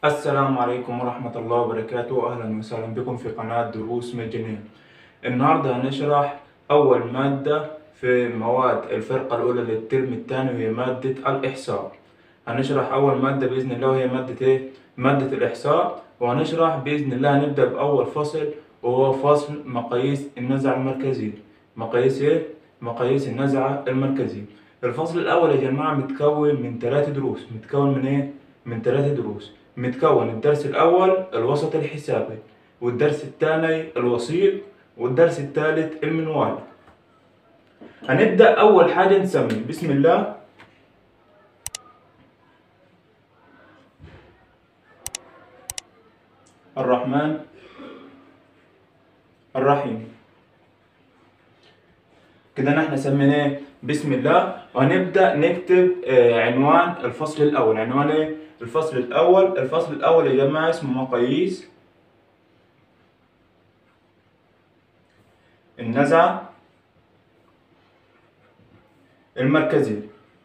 السلام عليكم ورحمة الله وبركاته أهلا وسهلا بكم في قناة دروس مجانية النهاردة هنشرح أول مادة في مواد الفرقة الأولى للترم الثاني وهي مادة الإحصاء هنشرح أول مادة بإذن الله وهي مادة إيه؟ مادة الإحصاء وهنشرح بإذن الله هنبدأ بأول فصل وهو فصل مقاييس النزعة المركزية مقاييس إيه؟ مقاييس النزعة المركزية الفصل الأول يا جماعة متكون من ثلاث دروس متكون من إيه؟ من ثلاث دروس متكون الدرس الأول الوسط الحسابي والدرس الثاني الوسيط والدرس الثالث المنوال هنبدأ أول حاجة نسمي بسم الله الرحمن الرحيم كده نحن سميناه بسم الله وهنبدأ نكتب آه، عنوان الفصل الأول عنوان ايه؟ الفصل الأول الفصل الأول يا جماعة اسمه مقاييس النزعة المركزية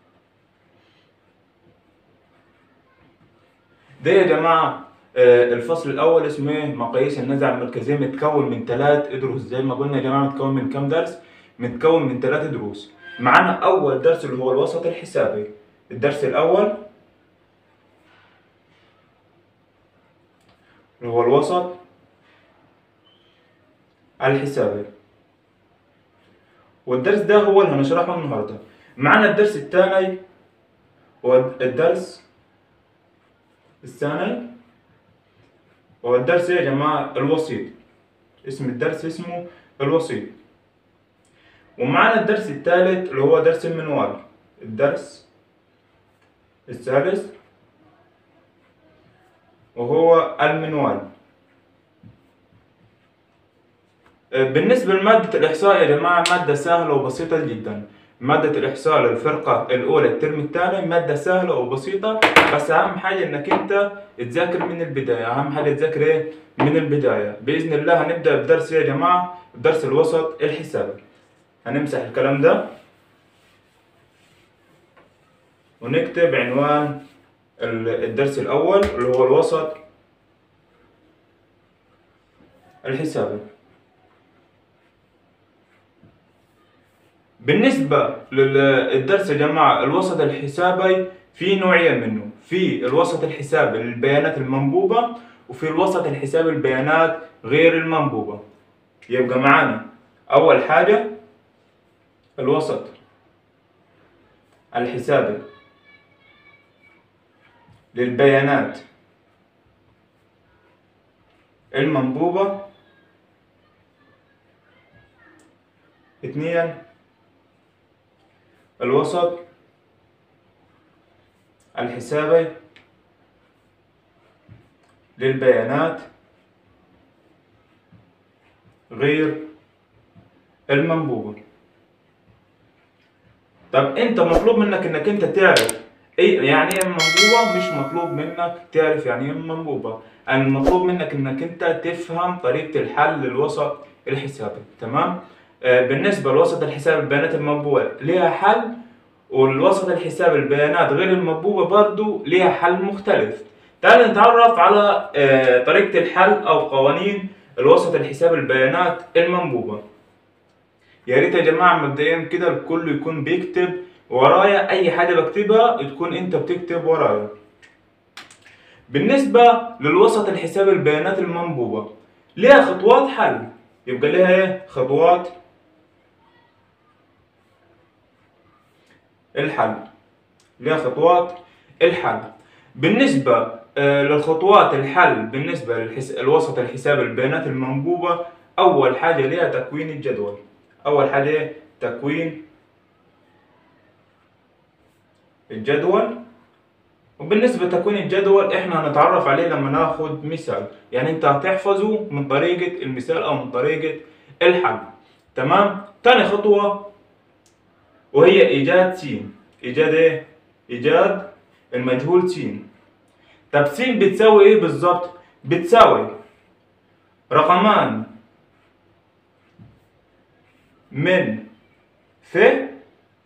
ده يا جماعة آه، الفصل الأول اسمه ايه؟ مقاييس النزعة المركزية متكون من ثلاث دروس زي ما قلنا يا جماعة متكون من كام درس؟ متكون من ثلاث دروس معانا أول درس اللي هو الوسط الحسابي الدرس الأول اللي هو الوسط الحسابي والدرس ده هو اللي هنشرحه النهارده معانا الدرس الثاني هو الدرس الثاني هو الدرس إيه يا جماعة الوسيط اسم الدرس اسمه الوسيط ومعانا الدرس الثالث اللي هو درس المنوال الدرس الثالث وهو المنوال بالنسبة لمادة الإحصاء يا جماعة مادة سهلة وبسيطة جدا مادة الإحصاء للفرقة الأولى الترم الثاني مادة سهلة وبسيطة بس أهم حاجة إنك أنت تذاكر من البداية أهم حاجة تذاكر إيه من البداية بإذن الله هنبدأ بدرس إيه يا جماعة بدرس الوسط الحسابي هنمسح الكلام ده ونكتب عنوان ال- الدرس الأول اللي هو الوسط الحسابي بالنسبة للدرس يا جماعة الوسط الحسابي في نوعين منه في الوسط الحسابي للبيانات المنبوبة وفي الوسط الحسابي للبيانات غير المنبوبة يبقى معانا أول حاجة الوسط الحسابي للبيانات المنبوبة اثنين الوسط الحسابي للبيانات غير المنبوبة طب انت مطلوب منك انك انت تعرف ايه يعني ايه منبوبة مش مطلوب منك تعرف يعني ايه منبوبة المطلوب منك انك انت تفهم طريقة الحل للوسط الحسابي تمام آه بالنسبة لوسط الحساب البيانات المنبوبة ليها حل والوسط الحساب البيانات غير المنبوبة برضو ليها حل مختلف تعال نتعرف على آه طريقة الحل او قوانين الوسط الحساب البيانات المنبوبة يا ريت يا جماعة مبدئيا كده الكل يكون بيكتب ورايا أي حاجة بكتبها تكون أنت بتكتب ورايا. بالنسبة للوسط الحسابي البيانات المنبوبة ليها خطوات حل يبقى ليها إيه؟ خطوات الحل ليها خطوات الحل بالنسبة آه، للخطوات الحل بالنسبة للوسط الحسابي البيانات المنبوبة أول حاجة ليها تكوين الجدول أول حاجة تكوين الجدول وبالنسبة لتكوين الجدول احنا هنتعرف عليه لما ناخد مثال يعني انت هتحفظه من طريقة المثال او من طريقة الحل تمام تاني خطوة وهي ايجاد س ايجاد ايه ايجاد المجهول س طب س بتساوي ايه بالظبط بتساوي رقمان من ف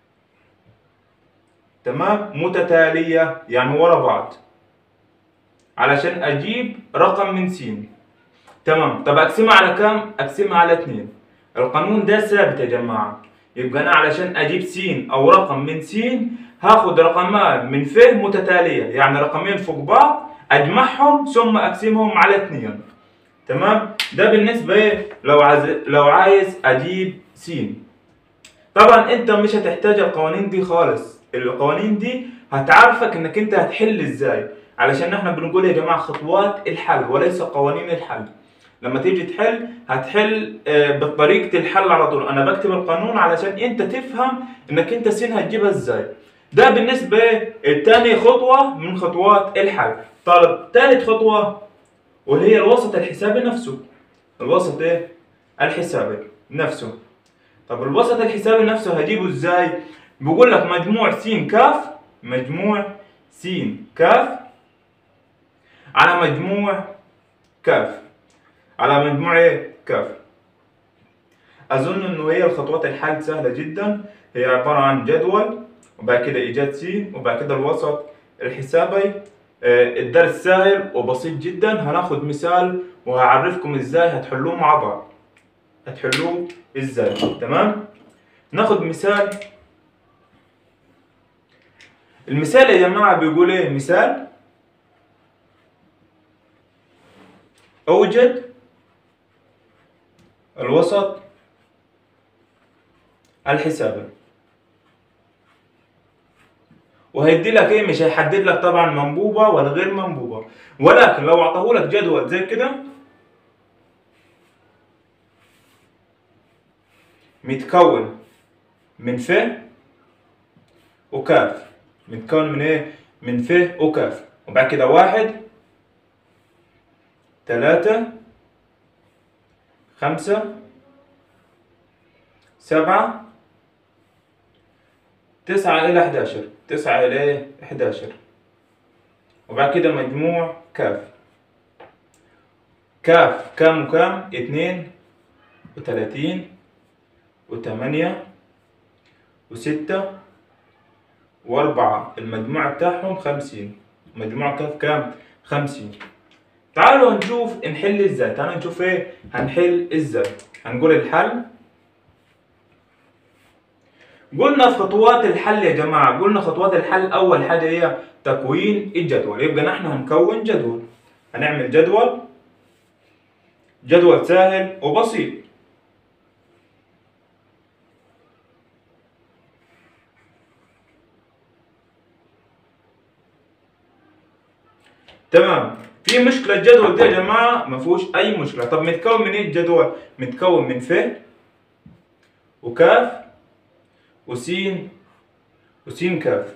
تمام متتالية يعني ورا بعض علشان اجيب رقم من س تمام طب اقسمها على كام اقسمها على 2 القانون ده ثابت يا جماعه يبقى انا علشان اجيب س او رقم من س هاخد رقمان من ف متتاليه يعني رقمين فوق بعض اجمعهم ثم اقسمهم على 2 تمام ده بالنسبه ايه لو عايز لو عايز اجيب س طبعا انت مش هتحتاج القوانين دي خالص القوانين دي هتعرفك انك انت هتحل ازاي علشان احنا بنقول يا جماعه خطوات الحل وليس قوانين الحل لما تيجي تحل هتحل آه، بطريقه الحل على طول انا بكتب القانون علشان انت تفهم انك انت س هتجيبها ازاي ده بالنسبه لتاني خطوه من خطوات الحل طيب تالت خطوه وهي الوسط الحسابي نفسه الوسط ايه الحسابي نفسه طب الوسط الحسابي نفسه هجيبه ازاي بيقول لك مجموع س كاف مجموع س كاف على مجموع كاف على مجموع ايه كاف اظن انه هي الخطوات الحل سهله جدا هي عباره عن جدول وبعد كده ايجاد س وبعد كده الوسط الحسابي آه، الدرس سهل وبسيط جدا هناخد مثال وهعرفكم ازاي هتحلوه مع بعض هتحلوه ازاي تمام ناخد مثال المثال يا جماعه بيقول ايه مثال اوجد الوسط الحسابي وهيدي لك ايه مش هيحدد لك طبعا منبوبه ولا غير منبوبه ولكن لو اعطاه لك جدول زي كده متكون من ف وكاف متكون من ايه من ف وكاف وبعد كده واحد ثلاثة خمسة سبعة تسعة إلى 11 تسعة إلى 11 وبعد كده مجموع كاف كاف كام وكام اتنين وتلاتين وتمانية وستة وأربعة المجموع بتاعهم خمسين مجموع كاف كام خمسين تعالوا نشوف نحل ازاي تعالوا نشوف ايه هنحل ازاي هنقول الحل قلنا في خطوات الحل يا جماعة قلنا خطوات الحل أول حاجة هي تكوين الجدول يبقى نحن هنكون جدول هنعمل جدول جدول سهل وبسيط تمام في مشكلة الجدول ده يا جماعة ما فيهوش أي مشكلة طب متكون من إيه الجدول؟ متكون من ف وكاف وسين وسين كاف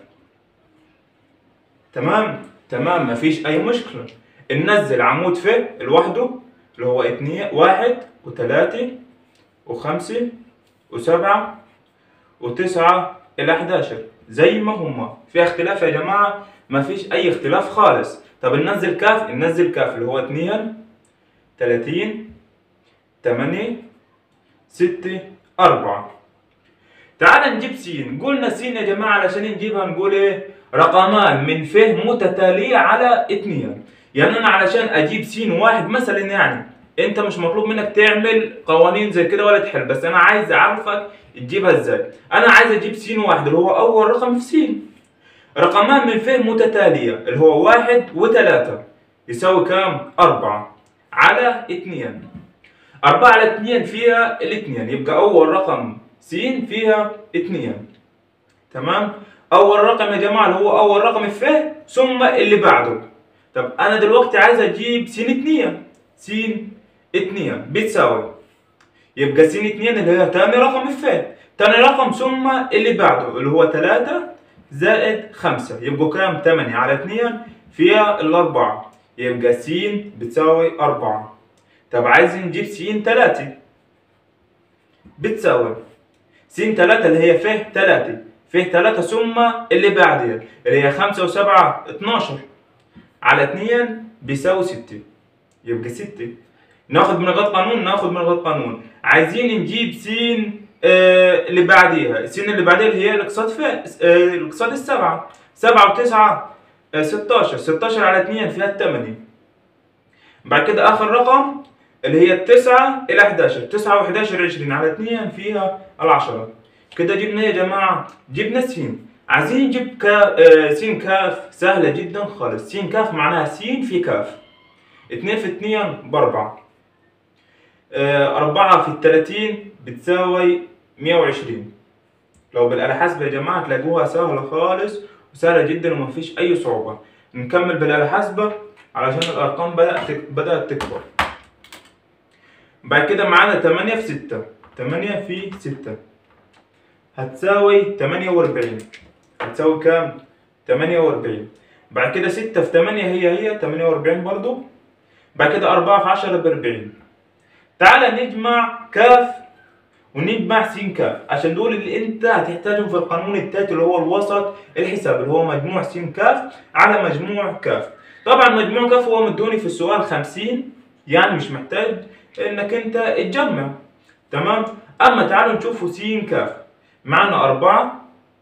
تمام تمام ما فيش أي مشكلة ننزل عمود ف لوحده اللي هو اتنين واحد وتلاتة وخمسة وسبعة وتسعة إلى 11 زي ما هما في اختلاف يا جماعة ما فيش أي اختلاف خالص طب ننزل كاف ننزل كاف اللي هو 2 30 8 6 4 تعال نجيب س قلنا س يا جماعة علشان نجيبها نقول ايه رقمان من ف متتالية على 2 يعني انا علشان اجيب س واحد مثلا يعني انت مش مطلوب منك تعمل قوانين زي كده ولا تحل بس انا عايز اعرفك تجيبها ازاي انا عايز اجيب س واحد اللي هو اول رقم في س رقمان من ف متتالية اللي هو واحد وثلاثة يساوي كام؟ أربعة على اتنين أربعة على اتنين فيها الاتنين يبقى أول رقم س فيها اتنين تمام؟ أول رقم يا جماعة اللي هو أول رقم ف ثم اللي بعده طب أنا دلوقتي عايز أجيب س اتنين س اتنين بتساوي يبقى س اتنين اللي هي تاني رقم ف تاني رقم ثم اللي بعده اللي هو تلاتة زائد خمسة يبقوا كام؟ تمانية على اتنين فيها الأربعة يبقى س بتساوي أربعة طب عايزين نجيب س تلاتة بتساوي س تلاتة اللي هي ف تلاتة ف تلاتة ثم اللي بعدها اللي هي خمسة وسبعة اتناشر على اتنين بيساوي ستة يبقى ستة ناخد من غير قانون ناخد من غير قانون عايزين نجيب س آه، اللي بعديها السنة اللي بعديها اللي هي الاقتصاد ف آه، الاقتصاد السبعة سبعة وتسعة آه، 16 16 على 2 فيها 8 بعد كده اخر رقم اللي هي التسعة إلى 11 9 و11 20 على 2 فيها العشرة كده جبنا إيه يا جماعة جبنا س عايزين نجيب كا... آه، س كاف سهلة جدا خالص س كاف معناها س في كاف 2 في 2 بأربعة آه، أربعة في التلاتين بتساوي 120 لو بالآلة حاسبة يا جماعة تلاقوها سهلة خالص وسهلة جدا ومفيش أي صعوبة نكمل بالآلة حاسبة علشان الأرقام بدأت تك- بدأت تكبر بعد كده معانا 8 في 6 8 في 6 هتساوي 48 هتساوي كام؟ 48 بعد كده 6 في 8 هي هي 48 برضو بعد كده 4 في 10 ب 40 تعالى نجمع كاف ونجمع س كاف عشان دول اللي انت هتحتاجهم في القانون التالت اللي هو الوسط الحساب اللي هو مجموع س كاف على مجموع كاف طبعا مجموع كاف هو مدوني في السؤال 50 يعني مش محتاج انك انت تجمع تمام اما تعالوا نشوفوا س كاف معنا 4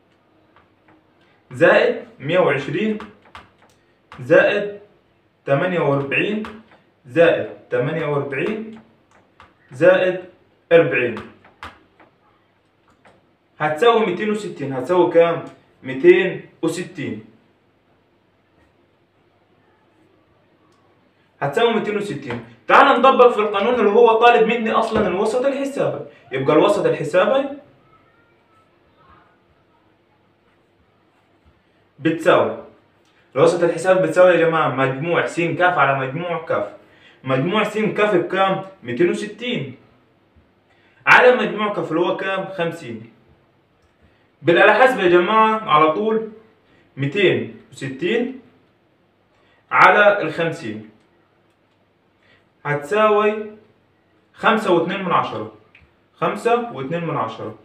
زائد 120 زائد 48 زائد 48 زائد 40 هتساوي 260 هتساوي كام؟ 260 هتساوي 260 تعال نطبق في القانون اللي هو طالب مني اصلا الوسط الحسابي يبقى الوسط الحسابي بتساوي الوسط الحسابي بتساوي يا جماعه مجموع س كاف على مجموع كاف مجموع س كاف بكام 260 على مجموع كاف اللي هو كام 50 بالآلة حاسبة يا جماعة على طول 260 على الخمسين هتساوي خمسة واتنين من عشرة خمسة واتنين من عشرة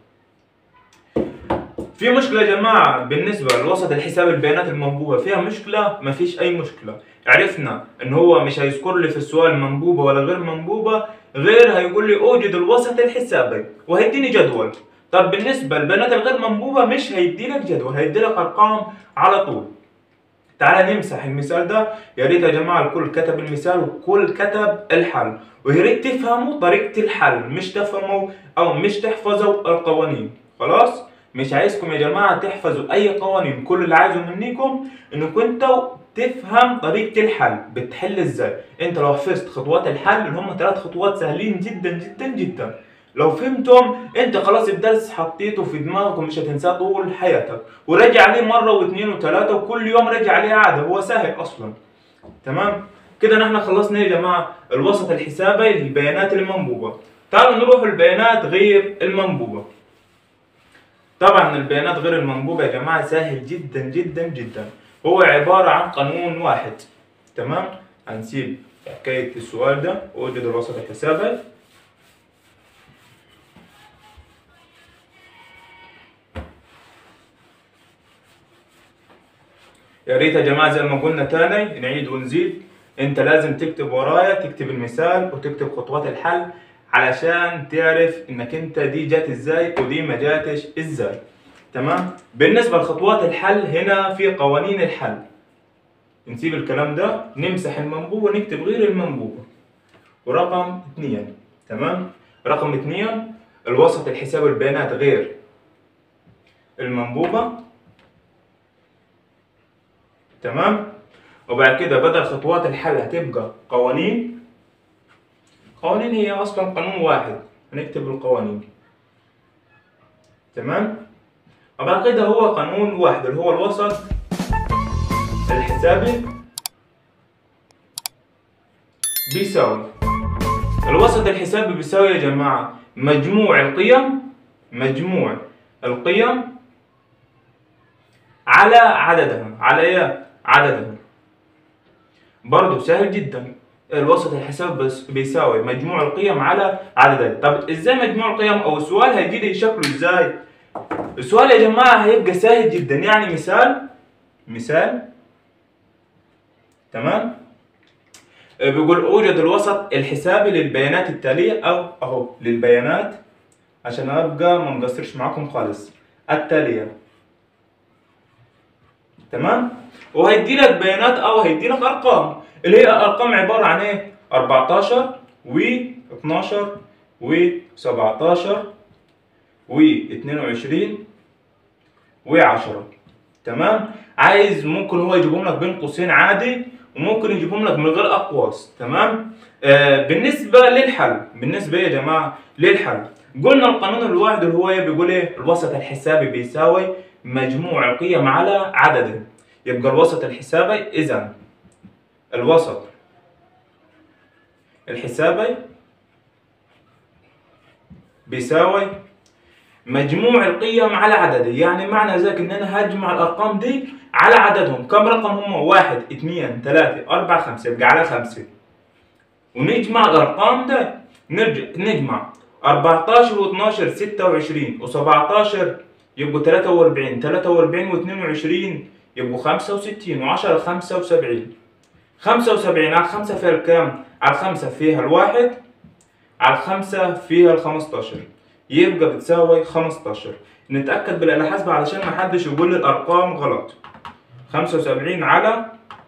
في مشكلة يا جماعة بالنسبة لوسط الحساب البيانات المنبوبة فيها مشكلة مفيش أي مشكلة عرفنا إن هو مش هيذكر لي في السؤال منبوبة ولا غير منبوبة غير هيقول لي أوجد الوسط الحسابي وهيديني جدول طب بالنسبة للبيانات الغير منبوبة مش هيديلك جدول هيديلك أرقام على طول تعالى نمسح المثال ده يا ريت يا جماعه الكل كتب المثال والكل كتب الحل ويا ريت تفهموا طريقه الحل مش تفهموا او مش تحفظوا القوانين خلاص مش عايزكم يا جماعه تحفظوا اي قوانين كل اللي عايزه منكم انكم انتوا تفهم طريقه الحل بتحل ازاي انت لو حفظت خطوات الحل اللي هم ثلاث خطوات سهلين جدا جدا جدا لو فهمتم انت خلاص الدرس حطيته في دماغك ومش هتنساه طول حياتك وراجع عليه مره واثنين وثلاثه وكل يوم راجع عليه عاده هو سهل اصلا تمام كده نحن خلصنا يا جماعه الوسط الحسابي للبيانات المنبوبه تعالوا نروح البيانات غير المنبوبه طبعا البيانات غير المنبوبه يا جماعه سهل جدا جدا جدا هو عباره عن قانون واحد تمام هنسيب حكايه السؤال ده اوجد الوسط الحسابي يا ريت يا جماعه زي ما قلنا تاني نعيد ونزيد انت لازم تكتب ورايا تكتب المثال وتكتب خطوات الحل علشان تعرف انك انت دي جات ازاي ودي ما جاتش ازاي تمام بالنسبه لخطوات الحل هنا في قوانين الحل نسيب الكلام ده نمسح المنبوبه ونكتب غير المنبوبه ورقم اثنين تمام رقم اثنين الوسط الحساب البيانات غير المنبوبه تمام وبعد كده بدل خطوات الحل هتبقى قوانين قوانين هي اصلا قانون واحد هنكتب القوانين تمام وبعد كده هو قانون واحد اللي هو الوسط الحسابي بيساوي الوسط الحسابي بيساوي يا جماعة مجموع القيم مجموع القيم على عددها على ايه عددها برضه سهل جدا الوسط الحساب بس بيساوي مجموع القيم على عددها طب ازاي مجموع القيم او السؤال هيجي لي شكله ازاي السؤال يا جماعه هيبقى سهل جدا يعني مثال مثال تمام بيقول اوجد الوسط الحسابي للبيانات التاليه او اهو للبيانات عشان ابقى ما مقصرش معاكم خالص التاليه تمام وهيدي لك بيانات او هيدي لك ارقام اللي هي ارقام عباره عن ايه 14 و 12 و 17 و 22 و 10 تمام عايز ممكن هو يجيبهم لك بين قوسين عادي وممكن يجيبهم لك من غير اقواس تمام آه بالنسبه للحل بالنسبه يا جماعه للحل قلنا القانون الواحد اللي هو إيه؟ بيقول ايه الوسط الحسابي بيساوي مجموع القيم على عدده يبقى الوسط الحسابي اذا الوسط الحسابي بيساوي مجموع القيم على عدده يعني معنى ذلك ان انا هجمع الارقام دي على عددهم كم رقم هم واحد اثنين ثلاثة أربعة خمسة يبقى على خمسة ونجمع الأرقام ده نرجع نجمع 14 و 12 26 و 17 يبقوا 43 43 و 22 يبقوا 65 و10 75 75 على 5 فيها الكام؟ على 5 فيها الواحد على 5 فيها ال 15 يبقى بتساوي 15 نتأكد بالآلة حاسبة علشان ما حدش يقول لي الأرقام غلط 75 على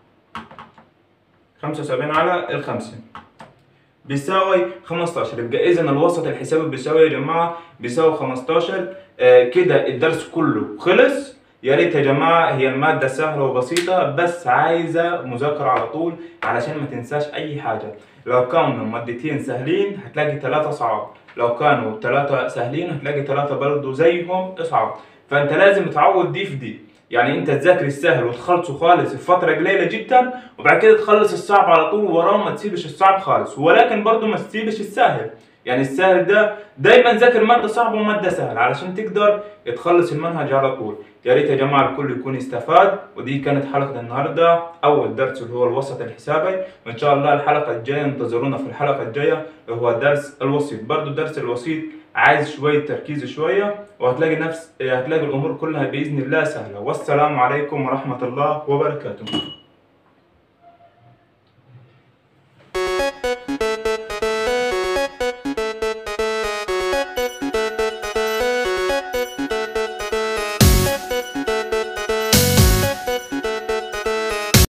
75 على الخمسة بيساوي 15 يبقى إذا الوسط الحسابي بيساوي يا جماعة بيساوي 15 آه كده الدرس كله خلص يا ريت يا جماعة هي المادة سهلة وبسيطة بس عايزة مذاكرة على طول علشان ما تنساش أي حاجة لو كانوا مادتين سهلين هتلاقي ثلاثة صعب لو كانوا ثلاثة سهلين هتلاقي ثلاثة برضه زيهم اصعب فانت لازم تعوض دي في دي يعني انت تذاكر السهل وتخلصه خالص في فترة قليلة جدا وبعد كده تخلص الصعب على طول وراه ما تسيبش الصعب خالص ولكن برضه ما تسيبش السهل يعني السهل ده دايما ذاكر مادة صعبة ومادة سهلة علشان تقدر تخلص المنهج على طول يا ريت يا جماعة الكل يكون استفاد ودي كانت حلقة النهاردة أول درس اللي هو الوسط الحسابي وإن شاء الله الحلقة الجاية انتظرونا في الحلقة الجاية اللي هو درس الوسيط برضو الدرس الوسيط عايز شوية تركيز شوية وهتلاقي نفس هتلاقي الأمور كلها بإذن الله سهلة والسلام عليكم ورحمة الله وبركاته